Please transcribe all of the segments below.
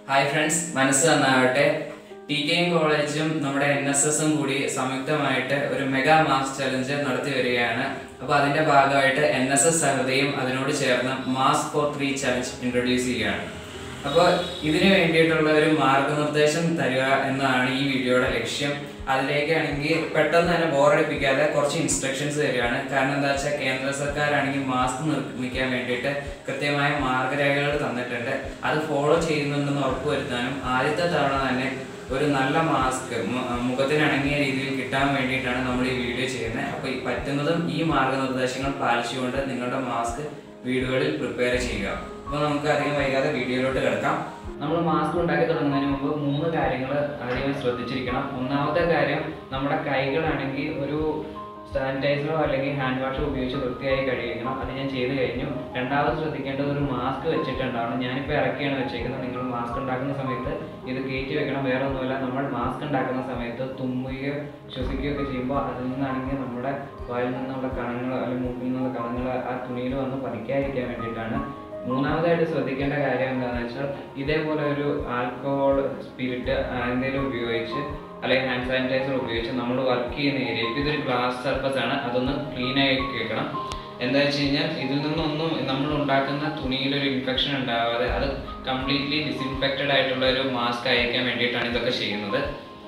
hi friends മനസ്സ് നന്നാവട്ടെ T K M കോളേജും നമ്മുടെ എൻ എസ് എസും കൂടി സംയുക്തമായിട്ട് ഒരു മെഗാ മാസ് ചലഞ്ച് നടത്തി വരികയാണ് അപ്പോൾ അതിന്റെ ഭാഗമായിട്ട് എൻ എസ് എസ് സഹൃദയും അതിനോട് ചേർന്ന് mask for three challenge introduce ചെയ്യുകയാണ് അപ്പോൾ ഇതിന് വേണ്ടിയിട്ടുള്ള ഒരു മാർഗനിർദ്ദേശം തരിക എന്നതാണ് ഈ വീഡിയോയുടെ ലക്ഷ്യം അതിലേക്കാണെങ്കിൽ പെട്ടെന്ന് തന്നെ ബോറടിപ്പിക്കാതെ കുറച്ച് ഇൻസ്ട്രക്ഷൻസ് തരികയാണ് കാരണം എന്താ വെച്ചാൽ കേന്ദ്ര സർക്കാരാണെങ്കിൽ മാസ്ക് നിർമ്മിക്കാൻ വേണ്ടിയിട്ട് കൃത്യമായ മാർഗരേഖകൾ തന്നിട്ടുണ്ട് അത് ഫോളോ ചെയ്യുന്നുണ്ടെന്ന് ഉറപ്പുവരുത്താനും ആദ്യത്തെ തവണ തന്നെ ഒരു നല്ല മാസ്ക് മുഖത്തിനിണങ്ങിയ രീതിയിൽ കിട്ടാൻ വേണ്ടിയിട്ടാണ് നമ്മൾ ഈ വീഡിയോ ചെയ്യുന്നത് അപ്പോൾ ഈ പറ്റുന്നതും ഈ മാർഗനിർദ്ദേശങ്ങൾ പാലിച്ചുകൊണ്ട് നിങ്ങളുടെ മാസ്ക് വീടുകളിൽ പ്രിപ്പയർ ചെയ്യുക അപ്പോൾ നമുക്ക് അധികം വൈകാതെ വീഡിയോയിലോട്ട് കിടക്കാം നമ്മൾ മാസ്ക് ഉണ്ടാക്കി തുടങ്ങുന്നതിന് മുമ്പ് മൂന്ന് കാര്യങ്ങൾ ആദ്യം ശ്രദ്ധിച്ചിരിക്കണം ഒന്നാമത്തെ കാര്യം നമ്മുടെ കൈകളാണെങ്കിൽ ഒരു സാനിറ്റൈസറോ അല്ലെങ്കിൽ ഹാൻഡ് വാഷോ ഉപയോഗിച്ച് വൃത്തിയായി കഴുകിക്കണം അത് ഞാൻ ചെയ്ത് കഴിഞ്ഞു രണ്ടാമത് ശ്രദ്ധിക്കേണ്ടത് ഒരു മാസ്ക് വെച്ചിട്ടുണ്ടാവണം ഞാനിപ്പോൾ ഇറക്കിയാണ് വെച്ചേക്കുന്നത് നിങ്ങൾ മാസ്ക് ഉണ്ടാക്കുന്ന സമയത്ത് ഇത് കയറ്റി വെക്കണം വേറെ ഒന്നുമില്ല നമ്മൾ മാസ്ക് ഉണ്ടാക്കുന്ന സമയത്ത് തുമ്മുകയോ ശ്വസിക്കുകയോ ഒക്കെ ചെയ്യുമ്പോൾ അതിൽ നിന്നാണെങ്കിൽ നമ്മുടെ വായിൽ നിന്നുള്ള കണങ്ങൾ അല്ലെങ്കിൽ മൂക്കിൽ നിന്നുള്ള കണങ്ങൾ ആ തുണിയിൽ വന്ന് പതിക്കാതിരിക്കാൻ വേണ്ടിയിട്ടാണ് മൂന്നാമതായിട്ട് ശ്രദ്ധിക്കേണ്ട കാര്യം എന്താണെന്ന് വെച്ചാൽ ഇതേപോലെ ഒരു ആൽക്കഹോൾ സ്പിരിറ്റ് എന്തെങ്കിലും ഉപയോഗിച്ച് അല്ലെങ്കിൽ ഹാൻഡ് സാനിറ്റൈസർ ഉപയോഗിച്ച് നമ്മൾ വർക്ക് ചെയ്യുന്ന ഏരിയ ഇപ്പം ഇതൊരു ഗ്ലാസ് സർഫസ് ആണ് അതൊന്ന് ക്ലീൻ ആക്കി വെക്കണം എന്താ വെച്ച് കഴിഞ്ഞാൽ ഇതിൽ നിന്നൊന്നും നമ്മൾ ഉണ്ടാക്കുന്ന തുണിയിൽ ഒരു ഇൻഫെക്ഷൻ ഉണ്ടാവാതെ അത് കംപ്ലീറ്റ്ലി ഡിസിൻഫെക്റ്റഡ് ആയിട്ടുള്ള ഒരു മാസ്ക് അയക്കാൻ വേണ്ടിയിട്ടാണ് ഇതൊക്കെ ചെയ്യുന്നത്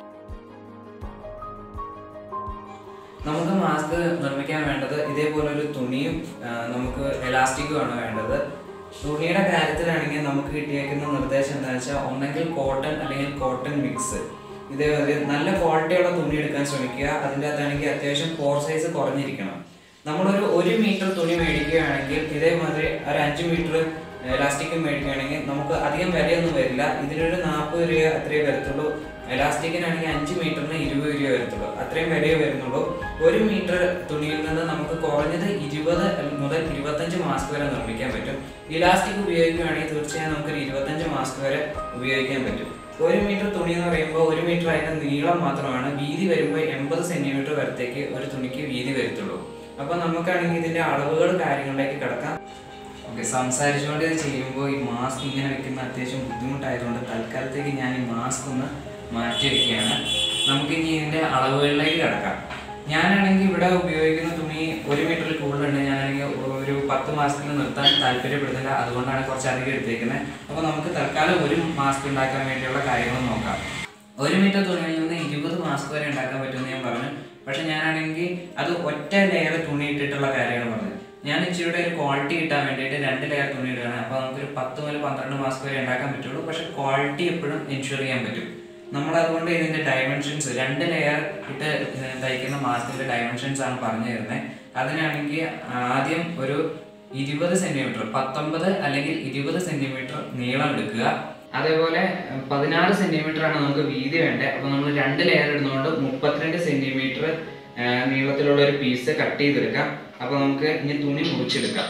നമുക്ക് മാസ്ക് നിർമ്മിക്കാൻ വേണ്ടത് ഇതേപോലെ ഒരു തുണിയും ആ, നമുക്ക് എലാസ്റ്റിക്കുമാണ് വേണ്ടത് തുണിയുടെ കാര്യത്തിലാണെങ്കിൽ നമുക്ക് കിട്ടിയേക്കുന്ന നിർദ്ദേശം എന്താണെന്ന് വെച്ചാൽ ഒന്നെങ്കിൽ കോട്ടൺ അല്ലെങ്കിൽ കോട്ടൺ മിക്സ് ഇതേപോലെ നല്ല ക്വാളിറ്റിയുള്ള തുണി എടുക്കാൻ ശ്രമിക്കുക അതിൻ്റെ അകത്താണെങ്കിൽ അത്യാവശ്യം ഫോർ സൈസ് കുറഞ്ഞിരിക്കണം നമ്മളൊരു ഒരു മീറ്റർ തുണി മേടിക്കുകയാണെങ്കിൽ ഇതേമാതിരി ഒരു അഞ്ച് മീറ്റർ എലാസ്റ്റിക് മേടിക്കുകയാണെങ്കിൽ നമുക്ക് അധികം വിലയൊന്നും വരില്ല ഇതിനൊരു നാൽപ്പത് രൂപ അത്രയേ വരത്തുള്ളൂ എലാസ്റ്റിക്കിനാണെങ്കിൽ അഞ്ച് മീറ്ററിന് ഇരുപത് രൂപ വരത്തുള്ളൂ അത്രയും വിലയേ വരുന്നുള്ളൂ ഒരു മീറ്റർ തുണിയിൽ നിന്ന് നമുക്ക് കുറഞ്ഞത് ഇരുപത് മുതൽ ഇരുപത്തഞ്ച് മാസ്ക് വരെ നിർമ്മിക്കാൻ പറ്റും ഇലാസ്റ്റിക് ഉപയോഗിക്കുകയാണെങ്കിൽ തീർച്ചയായും നമുക്ക് ഒരു ഇരുപത്തഞ്ച് മാസ്ക് വരെ ഉപയോഗിക്കാൻ പറ്റും ഒരു മീറ്റർ തുണി എന്ന് പറയുമ്പോൾ ഒരു മീറ്റർ അതിന്റെ നീളം മാത്രമാണ് വീതി വരുമ്പോൾ എൺപത് സെന്റിമീറ്റർ വരത്തേക്ക് ഒരു തുണിക്ക് വീതി വരത്തുള്ളൂ അപ്പോൾ നമുക്കാണെങ്കിൽ ഇതിന്റെ അളവുകൾ കാര്യങ്ങളിലേക്ക് കിടക്കാം ഓക്കെ സംസാരിച്ചുകൊണ്ട് ഇത് ചെയ്യുമ്പോൾ ഈ മാസ്ക് ഇങ്ങനെ വെക്കുന്ന അത്യാവശ്യം ബുദ്ധിമുട്ടായതുകൊണ്ട് തൽക്കാലത്തേക്ക് ഞാൻ ഈ മാസ്ക് ഒന്ന് മാറ്റി വെക്കുകയാണ് നമുക്ക് ഇനി ഇതിന്റെ അളവുകളിലേക്ക് കിടക്കാം ഞാനാണെങ്കിൽ ഇവിടെ ഉപയോഗിക്കുന്ന തുണി ഒരു മീറ്ററിൽ കൂടുതലുണ്ട് ഞാനാണെങ്കിൽ ഒരു പത്ത് മാസ്കിൽ നിർത്താൻ താല്പര്യപ്പെടുന്നില്ല അതുകൊണ്ടാണ് കുറച്ച് അധികം എടുത്തേക്കുന്നത് അപ്പോൾ നമുക്ക് തൽക്കാലം ഒരു മാസ്ക് ഉണ്ടാക്കാൻ വേണ്ടിയുള്ള കാര്യങ്ങൾ നോക്കാം ഒരു മീറ്റർ തുണിയിൽ നിന്ന് ഇരുപത് മാസ്ക് വരെ ഉണ്ടാക്കാൻ പറ്റുമെന്ന് ഞാൻ പറഞ്ഞു പക്ഷെ ഞാനാണെങ്കിൽ അത് ഒറ്റ ലെയർ തുണി ഇട്ടിട്ടുള്ള കാര്യമാണ് പറഞ്ഞത് ഞാൻ ഇച്ചിരിയുടെ ഒരു ക്വാളിറ്റി കിട്ടാൻ വേണ്ടിയിട്ട് രണ്ട് ലെയർ തുണി ഇടുകയാണ് അപ്പോൾ നമുക്കൊരു പത്ത് മുതൽ പന്ത്രണ്ട് മാസ്ക് വരെ ഉണ്ടാക്കാൻ പറ്റുള്ളൂ പക്ഷെ ക്വാളിറ്റി എപ്പോഴും എൻഷുർ ചെയ്യാൻ പറ്റും നമ്മൾ അതുകൊണ്ട് ഇതിന്റെ ഡയമെൻഷൻസ് രണ്ട് ലെയർ ഇട്ട് ഏർ തയ്ക്കുന്ന മാസ്കിന്റെ ഡയമെൻഷൻസ് ആണ് പറഞ്ഞു തരുന്നത് അതിനാണെങ്കിൽ ആദ്യം ഒരു ഇരുപത് സെന്റിമീറ്റർ പത്തൊമ്പത് അല്ലെങ്കിൽ ഇരുപത് സെന്റിമീറ്റർ നീളം എടുക്കുക അതേപോലെ പതിനാറ് സെന്റിമീറ്റർ ആണ് നമുക്ക് വീതി വേണ്ടത് അപ്പൊ നമ്മൾ രണ്ട് ലെയർ ഇടുന്നതുകൊണ്ട് മുപ്പത്തിരണ്ട് സെന്റിമീറ്റർ നീളത്തിലുള്ള ഒരു പീസ് കട്ട് ചെയ്തെടുക്കാം അപ്പൊ നമുക്ക് ഇനി തുണി മുറിച്ചെടുക്കാം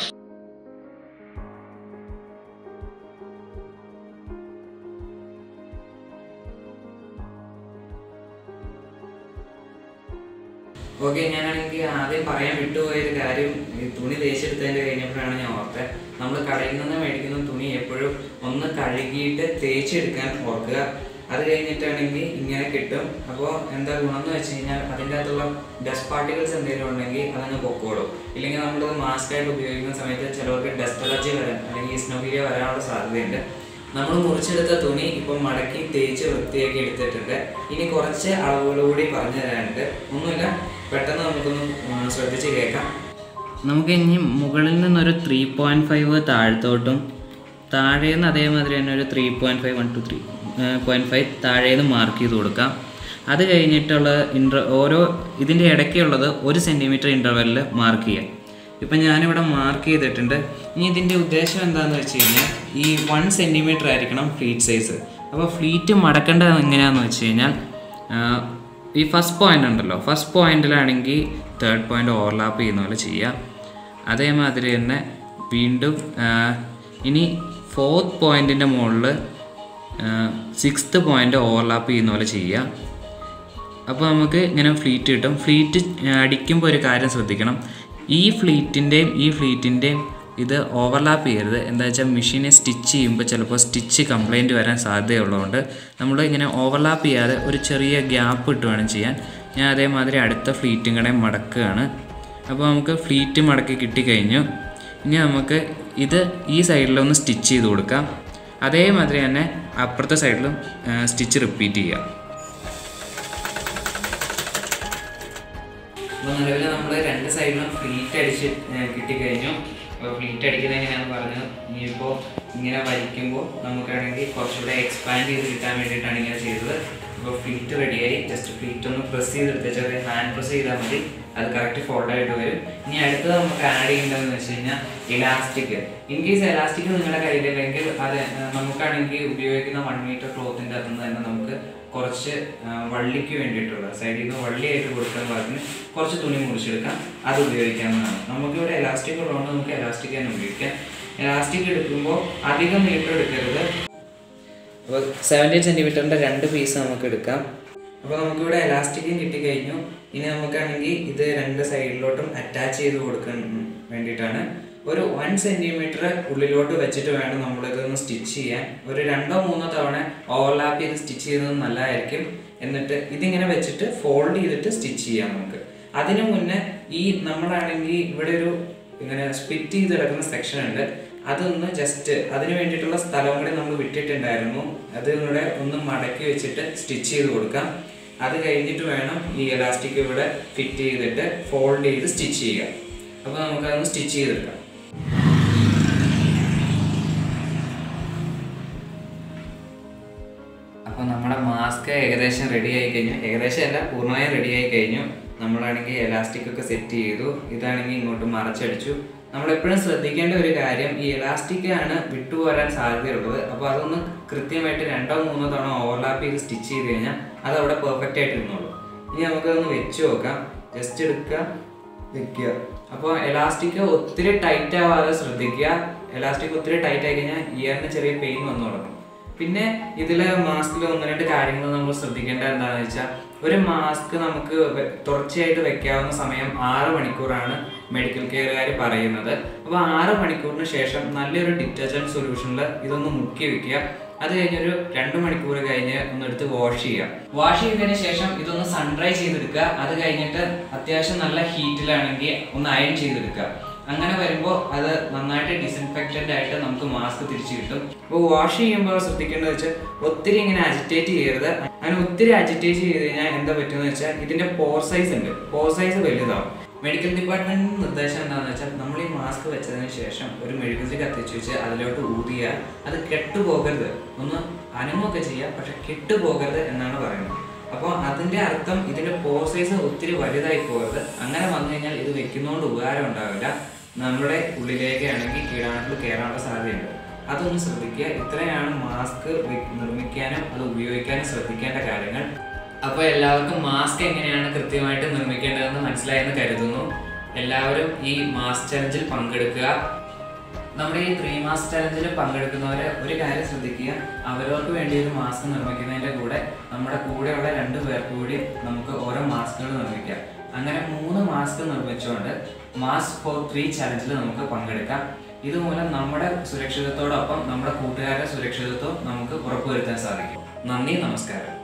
ഓക്കെ ഞാനാണെങ്കിൽ ആദ്യം പറയാൻ വിട്ടുപോയ ഒരു കാര്യം ഈ തുണി തേച്ചെടുത്തതിന്റെ കഴിഞ്ഞപ്പോഴാണ് ഞാൻ ഓർത്തത് നമ്മൾ കടയിൽ നിന്ന് മേടിക്കുന്ന തുണി എപ്പോഴും ഒന്ന് കഴുകിയിട്ട് തേച്ചെടുക്കാൻ ഓർക്കുക അത് കഴിഞ്ഞിട്ടാണെങ്കിൽ ഇങ്ങനെ കിട്ടും അപ്പോൾ എന്താ ഗുണം എന്ന് വെച്ച് കഴിഞ്ഞാൽ അതിൻ്റെ അകത്തുള്ള ഡസ്റ്റ് പാർട്ടിക്കിൾസ് എന്തെങ്കിലും ഉണ്ടെങ്കിൽ അതങ്ങ് പൊക്കോളും ഇല്ലെങ്കിൽ നമ്മളത് മാസ്ക് ആയിട്ട് ഉപയോഗിക്കുന്ന സമയത്ത് ചിലവർക്ക് ഡസ്റ്റ് അലർജി വരാൻ അല്ലെങ്കിൽ ഇസ്നോഫീരിയ വരാനുള്ള സാധ്യതയുണ്ട് നമ്മൾ മുറിച്ചെടുത്ത തുണി ഇപ്പം മടക്കി തേച്ച് വൃത്തിയാക്കി എടുത്തിട്ടുണ്ട് ഇനി കുറച്ച് അളവുകൾ കൂടി പറഞ്ഞു തരാനുണ്ട് ഒന്നുമില്ല പെട്ടെന്ന് നമുക്കൊന്ന് ഉം, ശ്രദ്ധിച്ച് കേൾക്കാം നമുക്ക് ഇനി മുകളിൽ നിന്നൊരു ത്രീ പോയിൻറ്റ് ഫൈവ് താഴത്തോട്ടും താഴേന്ന് അതേമാതിരി തന്നെ ഒരു three point five one to three point five താഴേന്ന് മാർക്ക് ചെയ്ത് കൊടുക്കാം അത് കഴിഞ്ഞിട്ടുള്ള ഇൻ്റർ ഓരോ ഇതിൻ്റെ ഇടയ്ക്കുള്ളത് ഒരു സെൻറ്റിമീറ്റർ ഇൻ്റർവെല്ലിൽ മാർക്ക് ചെയ്യാം ഇപ്പം ഞാനിവിടെ മാർക്ക് ചെയ്തിട്ടുണ്ട് ഇനി ഇതിൻ്റെ ഉദ്ദേശം എന്താണെന്ന് വെച്ച് കഴിഞ്ഞാൽ ഈ വൺ സെൻറ്റിമീറ്റർ ആയിരിക്കണം ഫ്ലീറ്റ് സൈസ് അപ്പോൾ ഫ്ലീറ്റ് മടക്കേണ്ടത് എങ്ങനെയാണെന്ന് വെച്ച് കഴിഞ്ഞാൽ ആ, ഈ ഫസ്റ്റ് പോയിന്റ് ഉണ്ടല്ലോ ഫസ്റ്റ് പോയിന്റിലാണെങ്കിൽ തേർഡ് പോയിന്റ് ഓവർലാപ്പ് ചെയ്യുന്ന പോലെ ചെയ്യാം അതേമാതിരി തന്നെ വീണ്ടും ആ, ഇനി ഫോർത്ത് പോയിന്റിൻ്റെ മുകളിൽ സിക്സ്ത് പോയിന്റ് ഓവർലാപ്പ് ചെയ്യുന്ന പോലെ ചെയ്യാം അപ്പോൾ നമുക്ക് ഇങ്ങനെ ഫ്ലീറ്റ് കിട്ടും ഫ്ലീറ്റ് അടിക്കുമ്പോൾ ഒരു കാര്യം ശ്രദ്ധിക്കണം ഈ ഫ്ലീറ്റിൻ്റെയും ഈ ഫ്ലീറ്റിൻ്റെയും ഇത് ഓവർലാപ്പ് ചെയ്യരുത് എന്താ വെച്ചാൽ മെഷീനെ സ്റ്റിച്ച് ചെയ്യുമ്പോൾ ചിലപ്പോൾ സ്റ്റിച്ച് കംപ്ലൈൻറ്റ് വരാൻ സാധ്യതയുള്ളതുകൊണ്ട് നമ്മൾ ഇങ്ങനെ ഓവർലാപ്പ് ചെയ്യാതെ ഒരു ചെറിയ ഗ്യാപ്പ് ഇട്ട് വേണം ചെയ്യാൻ ഞാൻ അതേമാതിരി അടുത്ത ഫ്ലീറ്റും കൂടെ മടക്കുകയാണ് അപ്പോൾ നമുക്ക് ഫ്ലീറ്റ് മടക്കി കിട്ടിക്കഴിഞ്ഞു ഇനി നമുക്ക് ഇത് ഈ സൈഡിലൊന്ന് സ്റ്റിച്ച് ചെയ്ത് കൊടുക്കാം അതേമാതിരി തന്നെ അപ്പുറത്തെ സൈഡിലും സ്റ്റിച്ച് റിപ്പീറ്റ് ചെയ്യാം അപ്പോൾ നിലവിൽ നമ്മൾ രണ്ട് സൈഡിലും ഫ്ലീറ്റ് അടിച്ച് ഏഹ്, കിട്ടിക്കഴിഞ്ഞു അപ്പോൾ ഫ്ലീറ്റ് അടിക്കുന്നത് എങ്ങനെയാണെന്ന് പറഞ്ഞു ഇനിയിപ്പോൾ ഇങ്ങനെ വലിക്കുമ്പോൾ നമുക്കാണെങ്കിൽ കുറച്ചുകൂടെ എക്സ്പാൻഡ് ചെയ്ത് കിട്ടാൻ വേണ്ടിയിട്ടാണ് ഇങ്ങനെ ചെയ്തത് അപ്പോൾ ഫ്ലീറ്റ് റെഡിയായി ജസ്റ്റ് ഫ്ലീറ്റ് ഒന്ന് പ്രസ് ചെയ്തെടുത്ത് ചെറിയ ഹാൻഡ് പ്രസ് ചെയ്താൽ മതി അത് കറക്റ്റ് ഫോൾഡ് ആയിട്ട് വരും ഇനി അടുത്തത് നമുക്ക് ആഡ് ചെയ്യേണ്ടതെന്ന് വെച്ച് കഴിഞ്ഞാൽ ഇലാസ്റ്റിക് ഇൻ കേസ് ഇലാസ്റ്റിക് നിങ്ങളുടെ കയ്യിലില്ലെങ്കിൽ അത് ഏഹ്, നമുക്കാണെങ്കിൽ ഉപയോഗിക്കുന്ന വൺ മീറ്റർ ക്ലോത്തിൻ്റെ അകത്ത് നിന്ന് തന്നെ നമുക്ക് കുറച്ച് ആ, വള്ളിക്ക് വേണ്ടിയിട്ടുള്ള സൈഡിൽ നിന്ന് വള്ളിയായിട്ട് കൊടുക്കാൻ പാകത്തിന് കുറച്ച് തുണി മുറിച്ചെടുക്കാം അത് ഉപയോഗിക്കാവുന്നതാണ് നമുക്കിവിടെ എലാസ്റ്റിക് ഉള്ളതുകൊണ്ട് നമുക്ക് എലാസ്റ്റിക് തന്നെ ഉപയോഗിക്കാം എലാസ്റ്റിക് എടുക്കുമ്പോൾ അധികം മീറ്റർ എടുക്കരുത് അപ്പോൾ സെവൻറ്റീൻ സെൻറ്റിമീറ്ററിൻ്റെ രണ്ട് പീസ് നമുക്ക് എടുക്കാം അപ്പോൾ നമുക്കിവിടെ എലാസ്റ്റിക്കും കിട്ടിക്കഴിഞ്ഞു ഇനി നമുക്കാണെങ്കിൽ ഇത് രണ്ട് സൈഡിലോട്ടും അറ്റാച്ച് ചെയ്ത് കൊടുക്കാൻ വേണ്ടിയിട്ടാണ് ഒരു വൺ സെൻറ്റിമീറ്റർ ഉള്ളിലോട്ട് വെച്ചിട്ട് വേണം നമ്മളിതൊന്ന് സ്റ്റിച്ച് ചെയ്യാൻ ഒരു രണ്ടോ മൂന്നോ തവണ ഓവർലാപ്പ് ചെയ്ത് സ്റ്റിച്ച് ചെയ്യുന്നത് നല്ലതായിരിക്കും എന്നിട്ട് ഇതിങ്ങനെ വെച്ചിട്ട് ഫോൾഡ് ചെയ്തിട്ട് സ്റ്റിച്ച് ചെയ്യാം നമുക്ക് അതിനു മുന്നേ ഈ നമ്മളാണെങ്കിൽ ഇവിടെ ഒരു ഇങ്ങനെ സ്പിറ്റ് ചെയ്ത് കിടക്കുന്ന സെക്ഷൻ ഉണ്ട് അതൊന്ന് ജസ്റ്റ് അതിന് വേണ്ടിയിട്ടുള്ള സ്ഥലം കൂടി നമ്മൾ വിട്ടിട്ടുണ്ടായിരുന്നു അത് ഇവിടെ ഒന്ന് മടക്കി വെച്ചിട്ട് സ്റ്റിച്ച് ചെയ്ത് കൊടുക്കാം അത് കഴിഞ്ഞിട്ട് വേണം ഈ എലാസ്റ്റിക് ഇവിടെ ഫിറ്റ് ചെയ്തിട്ട് ഫോൾഡ് ചെയ്ത് സ്റ്റിച്ച് ചെയ്യുക അപ്പോൾ നമുക്കതൊന്ന് സ്റ്റിച്ച് ചെയ്തെടുക്കാം അപ്പോൾ നമ്മുടെ മാസ്ക് ഏകദേശം റെഡി ആയി കഴിഞ്ഞു ഏകദേശം അല്ല പൂർണ്ണമായും റെഡി ആയി കഴിഞ്ഞു നമ്മളാണെങ്കിൽ എലാസ്റ്റിക് ഒക്കെ സെറ്റ് ചെയ്തു ഇതാണെങ്കിൽ ഇങ്ങോട്ട് മറച്ചടിച്ചു നമ്മളെപ്പോഴും ശ്രദ്ധിക്കേണ്ട ഒരു കാര്യം ഈ എലാസ്റ്റിക് ആണ് വിട്ടുപോരാൻ സാധ്യതയുള്ളത് അപ്പോൾ അതൊന്ന് കൃത്യമായിട്ട് രണ്ടോ മൂന്നോ തവണ ഓവർലാപ്പ് ചെയ്ത് സ്റ്റിച്ച് ചെയ്ത് കഴിഞ്ഞാൽ അത് അവിടെ പെർഫെക്റ്റ് ആയിട്ട് ഇരുന്നോളൂ ഇനി നമുക്കതൊന്ന് വെച്ച് നോക്കാം ജസ്റ്റ് എടുക്കുക വെക്കുക അപ്പോൾ എലാസ്റ്റിക് ഒത്തിരി ടൈറ്റ് ആവാതെ ശ്രദ്ധിക്കുക എലാസ്റ്റിക് ഒത്തിരി ടൈറ്റ് ആയി കഴിഞ്ഞാൽ ഇയറിന് ചെറിയ പെയിൻ വന്നു തുടങ്ങും പിന്നെ ഇതില് മാസ്കിൽ ഒന്ന് രണ്ട് കാര്യങ്ങൾ നമ്മൾ ശ്രദ്ധിക്കേണ്ടത് എന്താണെന്ന് വെച്ചാൽ ഒരു മാസ്ക് നമുക്ക് വെ- തുടർച്ചയായിട്ട് വെക്കാവുന്ന സമയം ആറ് മണിക്കൂറാണ് മെഡിക്കൽ കെയറുകാർ പറയുന്നത് അപ്പോൾ ആറ് മണിക്കൂറിന് ശേഷം നല്ലൊരു ഡിറ്റർജൻറ്റ് സൊല്യൂഷനിൽ ഇതൊന്ന് മുക്കി വെക്കുക അത് കഴിഞ്ഞൊരു രണ്ട് മണിക്കൂർ കഴിഞ്ഞ് ഒന്ന് എടുത്ത് വാഷ് ചെയ്യുക വാഷ് ചെയ്തതിന് ശേഷം ഇതൊന്ന് സൺഡ്രൈ ചെയ്തെടുക്കുക അത് കഴിഞ്ഞിട്ട് അത്യാവശ്യം നല്ല ഹീറ്റിലാണെങ്കിൽ ഒന്ന് അയൺ ചെയ്തെടുക്കുക അങ്ങനെ വരുമ്പോൾ അത് നന്നായിട്ട് ഡിസിൻഫെക്റ്റൻ്റ് ആയിട്ട് നമുക്ക് മാസ്ക് തിരിച്ചു കിട്ടും അപ്പോൾ വാഷ് ചെയ്യുമ്പോൾ ശ്രദ്ധിക്കേണ്ടത് വെച്ചാൽ ഒത്തിരി ഇങ്ങനെ അജിറ്റേറ്റ് ചെയ്യരുത് അങ്ങനെ ഒത്തിരി അജിറ്റേറ്റ് ചെയ്ത് കഴിഞ്ഞാൽ എന്താ പറ്റുമെന്ന് വെച്ചാൽ ഇതിന്റെ പോർ സൈസ് ഉണ്ട് പോർ സൈസ് വലുതാവും മെഡിക്കൽ ഡിപ്പാർട്ട്മെന്റിന്റെ നിർദ്ദേശം എന്താണെന്ന് വെച്ചാൽ നമ്മൾ ഈ മാസ്ക് വെച്ചതിന് ശേഷം ഒരു മെഴുകുതിരി കത്തിച്ച് വെച്ച് അതിലോട്ട് ഊതിയാൽ അത് കെട്ടുപോകരുത് ഒന്ന് അനങ്ങുമൊക്കെ ചെയ്യാം പക്ഷെ കെട്ടുപോകരുത് എന്നാണ് പറയുന്നത് അപ്പോൾ അതിന്റെ അർത്ഥം ഇതിന്റെ പോർ സൈസ് ഒത്തിരി വലുതായി പോകരുത് അങ്ങനെ വന്നു കഴിഞ്ഞാൽ ഇത് വെക്കുന്നതുകൊണ്ട് ഉപകാരം ഉണ്ടാവില്ല നമ്മുടെ ഉള്ളിലേക്ക് ആണെങ്കിൽ കീടാണുക്കൾ കയറാനുള്ള സാധ്യതയുണ്ട് അതൊന്ന് ശ്രദ്ധിക്കുക ഇത്രയാണ് മാസ്ക് നിർമ്മിക്കാനും അത് ഉപയോഗിക്കാനും ശ്രദ്ധിക്കേണ്ട കാര്യങ്ങൾ അപ്പോൾ എല്ലാവർക്കും മാസ്ക് എങ്ങനെയാണ് കൃത്യമായിട്ട് നിർമ്മിക്കേണ്ടതെന്ന് മനസ്സിലായെന്ന് കരുതുന്നു എല്ലാവരും ഈ മാസ്ക് ചലഞ്ചിൽ പങ്കെടുക്കുക നമ്മുടെ ഈ ത്രീ മാസ് ചലഞ്ചിൽ പങ്കെടുക്കുന്നവരെ ഒരു കാര്യം ശ്രദ്ധിക്കുക അവരവർക്ക് വേണ്ടി ഒരു മാസ്ക് നിർമ്മിക്കുന്നതിന്റെ കൂടെ നമ്മുടെ കൂടെയുള്ള രണ്ട് പേർക്ക് കൂടി നമുക്ക് ഓരോ മാസ്കുകൾ നിർമ്മിക്കാം അങ്ങനെ മൂന്ന് മാസ്ക് നിർമ്മിച്ചുകൊണ്ട് മാസ്ക് ഫോർ ത്രീ ചലഞ്ചിൽ നമുക്ക് പങ്കെടുക്കാം ഇതുമൂലം നമ്മുടെ സുരക്ഷിതത്തോടൊപ്പം നമ്മുടെ കൂട്ടുകാരുടെ സുരക്ഷിതത്വം നമുക്ക് ഉറപ്പുവരുത്താൻ സാധിക്കും നന്ദി നമസ്കാരം